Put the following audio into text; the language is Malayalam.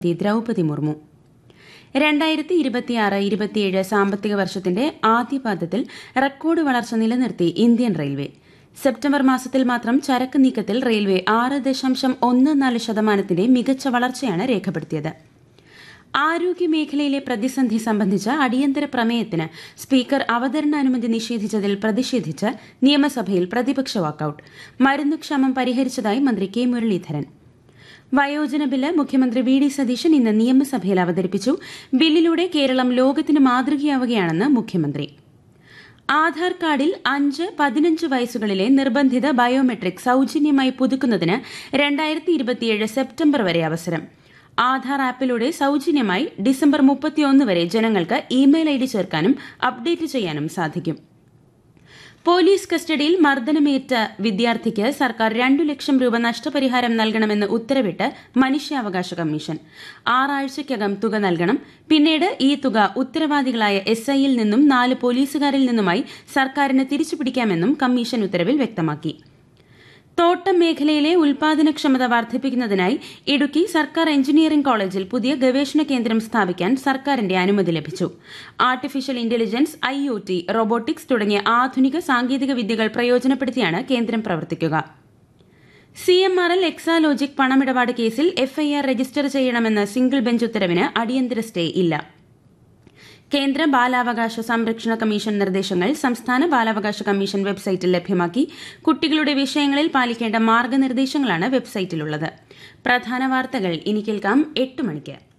ദ്രൗപതി മുർമു രണ്ടായിരത്തി ഇരുപത്തിയാറ് ഇരുപത്തിയേഴ് സാമ്പത്തിക വർഷത്തിന്റെ ആദ്യപാദത്തിൽ റെക്കോർഡ് വളർച്ച നിലനിർത്തി ഇന്ത്യൻ റെയിൽവേ സെപ്റ്റംബർ മാസത്തിൽ മാത്രം ചരക്ക് നീക്കത്തിൽ റെയിൽവേ ആറ് ദശാംശം ഒന്ന് നാല് ശതമാനത്തിന്റെ മികച്ച വളർച്ചയാണ് രേഖപ്പെടുത്തിയത് ആരോഗ്യമേഖലയിലെ പ്രതിസന്ധി സംബന്ധിച്ച അടിയന്തര പ്രമേയത്തിന് സ്പീക്കർ അവതരണാനുമതി നിഷേധിച്ചതിൽ പ്രതിഷേധിച്ച് നിയമസഭയിൽ പ്രതിപക്ഷ വാക്കൌട്ട് മരുന്നുക്ഷാമം പരിഹരിച്ചതായി മന്ത്രി കെ മുരളീധരൻ വയോജന ബില്ല് മുഖ്യമന്ത്രി വി ഡി സതീശൻ ഇന്ന് നിയമസഭയിൽ അവതരിപ്പിച്ചു ബില്ലിലൂടെ കേരളം ലോകത്തിന് മാതൃകയാവുകയാണെന്ന് മുഖ്യമന്ത്രി ആധാർ കാർഡിൽ അഞ്ച് പതിനഞ്ച് വയസ്സുകളിലെ നിർബന്ധിത ബയോമെട്രിക് സൌജന്യമായി പുതുക്കുന്നതിന് രണ്ടായിരത്തി ഇരുപത്തിയേഴ് സെപ്റ്റംബർ വരെ അവസരം ആധാർ ആപ്പിലൂടെ സൌജന്യമായി ഡിസംബർ മുപ്പത്തിയൊന്ന് വരെ ജനങ്ങൾക്ക് ഇമെയിൽ ഐ ഡി ചേർക്കാനും അപ്ഡേറ്റ് ചെയ്യാനും സാധിക്കും പോലീസ് കസ്റ്റഡിയിൽ മർദ്ദനമേറ്റ വിദ്യാർത്ഥിക്ക് സർക്കാർ രണ്ടു ലക്ഷം രൂപ നഷ്ടപരിഹാരം നൽകണമെന്ന് ഉത്തരവിട്ട് മനുഷ്യാവകാശ കമ്മീഷൻ ആറാഴ്ചയ്ക്കകം തുക നൽകണം പിന്നീട് ഈ തുക ഉത്തരവാദികളായ എസ് ഐയിൽ നിന്നും നാല് പോലീസുകാരിൽ നിന്നുമായി സർക്കാരിന് തിരിച്ചുപിടിക്കാമെന്നും കമ്മീഷൻ ഉത്തരവിൽ വ്യക്തമാക്കി തോട്ടം മേഖലയിലെ ഉൽപാദനക്ഷമത വർദ്ധിപ്പിക്കുന്നതിനായി ഇടുക്കി സർക്കാർ എഞ്ചിനീയറിംഗ് കോളേജിൽ പുതിയ ഗവേഷണ കേന്ദ്രം സ്ഥാപിക്കാൻ സർക്കാരിന്റെ അനുമതി ലഭിച്ചു artificial intelligence I O T robotics തുടങ്ങിയ ആധുനിക സാങ്കേതിക വിദ്യകൾ പ്രയോജനപ്പെടുത്തിയാണ് കേന്ദ്രം പ്രവർത്തിക്കുക C M R L Exalogic പണമിടപാട് കേസിൽ എഫ്ഐആർ രജിസ്റ്റർ ചെയ്യണമെന്ന സിംഗിൾ ബെഞ്ച് ഉത്തരവിന് അടിയന്തര സ്റ്റേ ഇല്ല കേന്ദ്ര ബാലാവകാശ സംരക്ഷണ കമ്മീഷൻ നിർദ്ദേശങ്ങൾ സംസ്ഥാന ബാലാവകാശ കമ്മീഷൻ വെബ്സൈറ്റിൽ ലഭ്യമാക്കി കുട്ടികളുടെ വിഷയങ്ങളിൽ പാലിക്കേണ്ട മാർഗനിർദ്ദേശങ്ങളാണ് വെബ്സൈറ്റിലുള്ളത് പ്രധാന വാർത്തകൾ ഇനി കേൾക്കാം എട്ട് മണിക്ക്